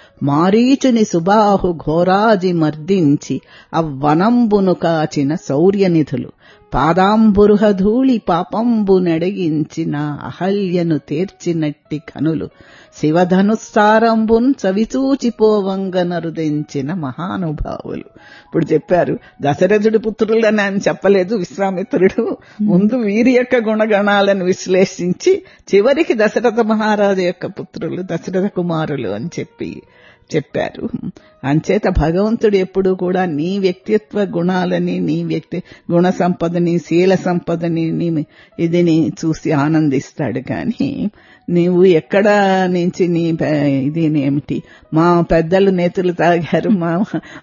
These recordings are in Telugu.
మారీచుని సుబాహు ఘోరాజి మర్దించి అవ్వనంబును కాచిన శౌర్యనిధులు పాదాంబురుహ ధూళి పాపంబు నెడగించిన అహల్యను తీర్చినట్టి కనులు శివధనుస్సారంబున్ చవిచూచిపోవంగ నరుదించిన మహానుభావులు ఇప్పుడు చెప్పారు దశరథుడి పుత్రులని ఆయన చెప్పలేదు విశ్వామిత్రుడు ముందు వీరి యొక్క గుణగణాలను విశ్లేషించి చివరికి దశరథ మహారాజు యొక్క పుత్రులు దశరథ కుమారులు అని చెప్పి చెప్పారు అంచేత భగవంతుడు ఎప్పుడు కూడా నీ వ్యక్తిత్వ గుణాలని నీ వ్యక్తి గుణ సంపదని శీల సంపదని నీ ఇదిని చూసి ఆనందిస్తాడు కానీ నీవు ఎక్కడ నుంచి నీ ఇది ఏమిటి మా పెద్దలు నేతులు తాగారు మా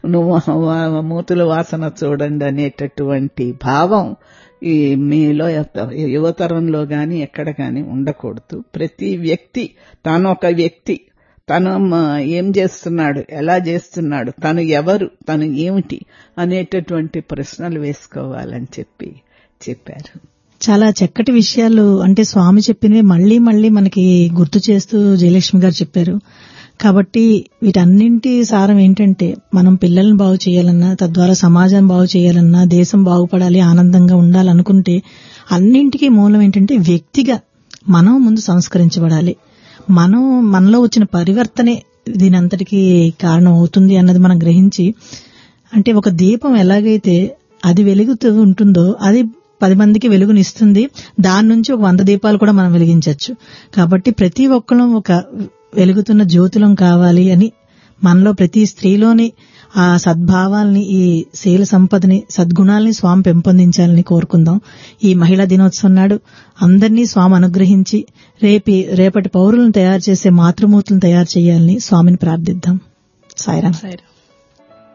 నువ్వు మూతుల వాసన చూడండి అనేటటువంటి భావం ఈ మీలో యువతరంలో గాని ఎక్కడ గాని ఉండకూడదు ప్రతి వ్యక్తి తాను ఒక వ్యక్తి తను ఏం చేస్తున్నాడు ఎలా చేస్తున్నాడు తను ఎవరు తను ఏమిటి అనేటటువంటి ప్రశ్నలు వేసుకోవాలని చెప్పి చెప్పారు చాలా చక్కటి విషయాలు అంటే స్వామి చెప్పినవి మళ్లీ మళ్లీ మనకి గుర్తు చేస్తూ జయలక్ష్మి గారు చెప్పారు కాబట్టి వీటన్నింటి సారం ఏంటంటే మనం పిల్లల్ని బాగు చేయాలన్నా తద్వారా సమాజం బాగు చేయాలన్నా దేశం బాగుపడాలి ఆనందంగా ఉండాలనుకుంటే అన్నింటికీ మూలం ఏంటంటే వ్యక్తిగా మనం ముందు సంస్కరించబడాలి మనం మనలో వచ్చిన పరివర్తనే దీనంతటికి కారణం అవుతుంది అన్నది మనం గ్రహించి అంటే ఒక దీపం ఎలాగైతే అది వెలుగుతూ ఉంటుందో అది పది మందికి వెలుగునిస్తుంది దాని నుంచి ఒక వంద దీపాలు కూడా మనం వెలిగించవచ్చు కాబట్టి ప్రతి ఒక్కరం ఒక వెలుగుతున్న జ్యోతులం కావాలి అని మనలో ప్రతి స్త్రీలోని ఆ సద్భావాల్ని ఈ శీల సంపదని సద్గుణాల్ని స్వామి పెంపొందించాలని కోరుకుందాం ఈ మహిళా దినోత్సవం నాడు అందరినీ స్వామి అనుగ్రహించి రేపి రేపటి పౌరులను తయారు చేసే మాతృమూర్తులను తయారు చేయాలని స్వామిని ప్రార్థిద్దాం సాయిరాం సాయిరాం